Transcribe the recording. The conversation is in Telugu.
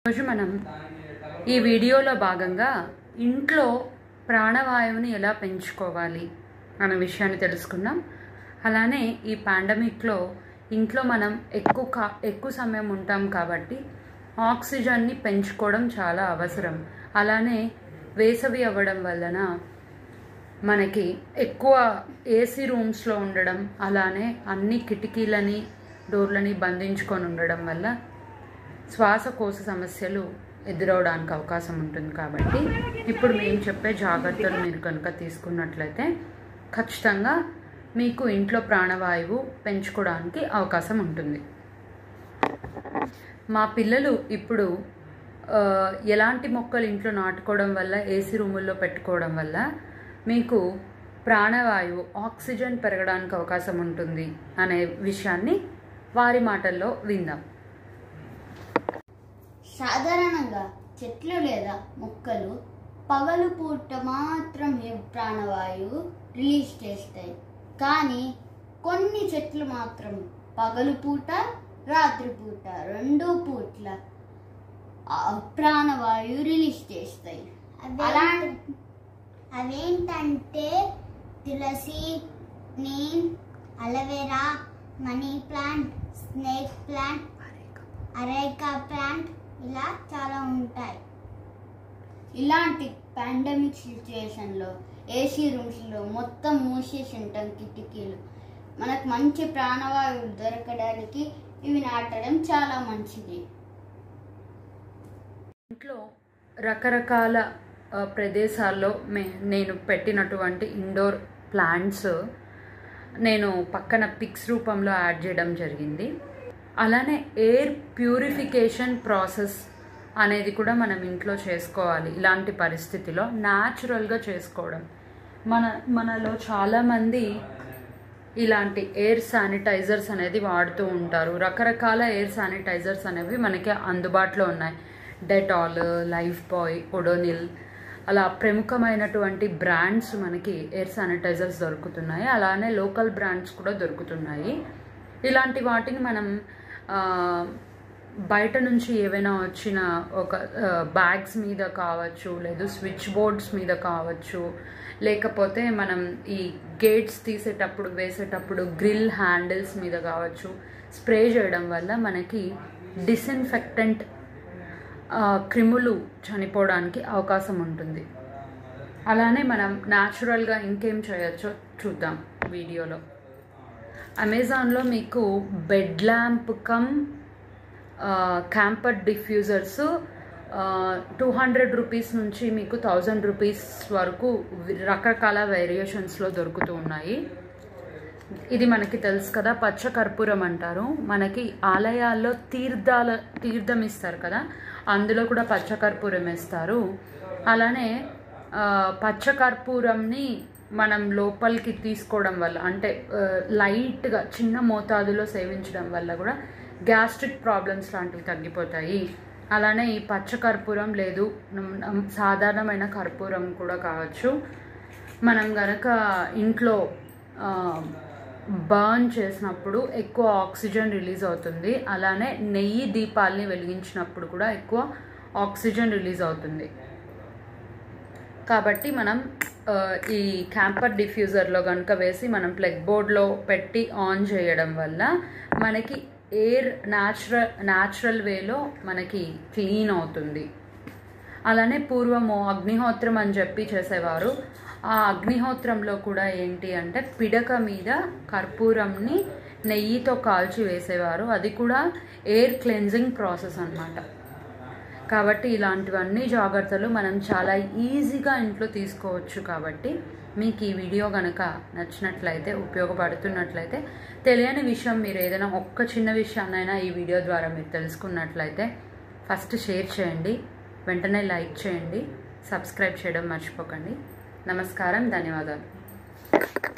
ఈరోజు మనం ఈ వీడియోలో భాగంగా ఇంట్లో ప్రాణవాయువుని ఎలా పెంచుకోవాలి అనే విషయాన్ని తెలుసుకుందాం అలానే ఈ పాండమిక్లో ఇంట్లో మనం ఎక్కువ కా ఎక్కువ సమయం ఉంటాం కాబట్టి ఆక్సిజన్ని పెంచుకోవడం చాలా అవసరం అలానే వేసవి అవ్వడం వలన మనకి ఎక్కువ ఏసీ రూమ్స్లో ఉండడం అలానే అన్ని కిటికీలని డోర్లని బంధించుకొని ఉండడం వల్ల శ్వాసకోశ సమస్యలు ఎదురవడానికి అవకాశం ఉంటుంది కాబట్టి ఇప్పుడు మేము చెప్పే జాగ్రత్తలు మీరు కనుక తీసుకున్నట్లయితే ఖచ్చితంగా మీకు ఇంట్లో ప్రాణవాయువు పెంచుకోవడానికి అవకాశం ఉంటుంది మా పిల్లలు ఇప్పుడు ఆ, ఎలాంటి మొక్కలు ఇంట్లో నాటుకోవడం వల్ల ఏసీ రూముల్లో పెట్టుకోవడం వల్ల మీకు ప్రాణవాయువు ఆక్సిజన్ పెరగడానికి అవకాశం ఉంటుంది అనే విషయాన్ని వారి మాటల్లో విందాం సాధారణంగా చెట్లు లేదా మొక్కలు పగలు పూట మాత్రమే ప్రాణవాయువు రిలీజ్ చేస్తాయి కానీ కొన్ని చెట్లు మాత్రం పగలు పూట రాత్రి పూట రెండు పూట్ల ఆ ప్రాణవాయువు రిలీజ్ చేస్తాయి అలా అవేంటంటే tulsi neem aloe vera money plant snake plant areca plant ఇలా చాలా ఉంటాయి ఇలాంటి పాండమిక్ సిచ్యుయేషన్లో ఏసీ రూమ్స్లో మొత్తం మూసేసి ఉంటాం కిటికీలు మనకు మంచి ప్రాణవాయువు దొరకడానికి ఇవి నాటడం చాలా మంచిది ఇంట్లో రకరకాల ఆ, ప్రదేశాల్లో మే నేను పెట్టినటువంటి ఇండోర్ ప్లాంట్స్ నేను పక్కన పిక్స్ రూపంలో యాడ్ చేయడం జరిగింది అలానే ఎయిర్ ప్యూరిఫికేషన్ ప్రాసెస్ అనేది కూడా మనం ఇంట్లో చేసుకోవాలి ఇలాంటి పరిస్థితిలో న్యాచురల్గా చేసుకోవడం మన మనలో చాలామంది ఇలాంటి ఎయిర్ శానిటైజర్స్ అనేది వాడుతూ ఉంటారు రకరకాల ఎయిర్ శానిటైజర్స్ అనేవి మనకి అందుబాటులో ఉన్నాయి డెటాల్ లైఫ్ బాయ్ ఒడోనిల్ అలా ప్రముఖమైనటువంటి బ్రాండ్స్ మనకి ఎయిర్ శానిటైజర్స్ దొరుకుతున్నాయి అలానే లోకల్ బ్రాండ్స్ కూడా దొరుకుతున్నాయి ఇలాంటి వాటిని మనం ఆ, బయట నుంచి ఏవైనా వచ్చిన ఒక బ్యాగ్స్ మీద కావచ్చు లేదు స్విచ్ బోర్డ్స్ మీద కావచ్చు లేకపోతే మనం ఈ గేట్స్ తీసేటప్పుడు వేసేటప్పుడు గ్రిల్ హ్యాండిల్స్ మీద కావచ్చు స్ప్రే చేయడం వల్ల మనకి డిస్ఇన్ఫెక్టెంట్ క్రిములు చనిపోవడానికి అవకాశం ఉంటుంది అలానే మనం న్యాచురల్గా ఇంకేం చేయొచ్చో చూద్దాం వీడియోలో అమెజాన్లో మీకు bed lamp cum camper diffusers two hundred rupees నుంచి మీకు థౌజండ్ రూపీస్ వరకు వి- రకరకాల వేరియేషన్స్లో దొరుకుతూ ఉన్నాయి ఇది మనకి తెలుసు కదా పచ్చ కర్పూరం అంటారు మనకి ఆలయాల్లో తీర్థాల తీర్థం ఇస్తారు కదా అందులో కూడా పచ్చ కర్పూరం వేస్తారు అలానే ఆ, పచ్చ కర్పూరంని మనం లోపలికి తీసుకోవడం వల్ల అంటే ఆ, లైట్గా చిన్న మోతాదులో సేవించడం వల్ల కూడా గ్యాస్ట్రిక్ ప్రాబ్లమ్స్ లాంటివి తగ్గిపోతాయి అలానే ఈ పచ్చ కర్పూరం లేదు నమ్- నమ్- సాధారణమైన కర్పూరం కూడా కావచ్చు మనం గనక ఇంట్లో బర్న్ చేసినప్పుడు ఎక్కువ ఆక్సిజన్ రిలీజ్ అవుతుంది అలానే నెయ్యి దీపాల్ని వెలిగించినప్పుడు కూడా ఎక్కువ ఆక్సిజన్ రిలీజ్ అవుతుంది కాబట్టి మనం ఆ, ఈ క్యాంపర్ డిఫ్యూజర్లో కనుక వేసి మనం ప్లగ్ బోర్డ్లో పెట్టి ఆన్ చేయడం వల్ల మనకి ఎయిర్ న్యాచురల్ న్యాచురల్ వేలో మనకి క్లీన్ అవుతుంది అలానే పూర్వము అగ్నిహోత్రం అని చెప్పి చేసేవారు ఆ అగ్నిహోత్రంలో కూడా ఏంటి అంటే పిడక మీద కర్పూరంని నెయ్యితో కాల్చి వేసేవారు అది కూడా ఎయిర్ క్లెన్జింగ్ ప్రాసెస్ అన్నమాట కాబట్టి ఇలాంటివన్నీ జాగ్రత్తలు మనం చాలా ఈజీగా ఇంట్లో తీసుకోవచ్చు కాబట్టి మీకు ఈ వీడియో కనుక నచ్చినట్లయితే ఉపయోగపడుతున్నట్లయితే తెలియని విషయం మీరు ఏదైనా ఒక్క చిన్న విషయాన్నైనా ఈ వీడియో ద్వారా మీరు తెలుసుకున్నట్లయితే ఫస్ట్ షేర్ చేయండి వెంటనే లైక్ చేయండి సబ్స్క్రైబ్ చేయడం మర్చిపోకండి నమస్కారం ధన్యవాదాలు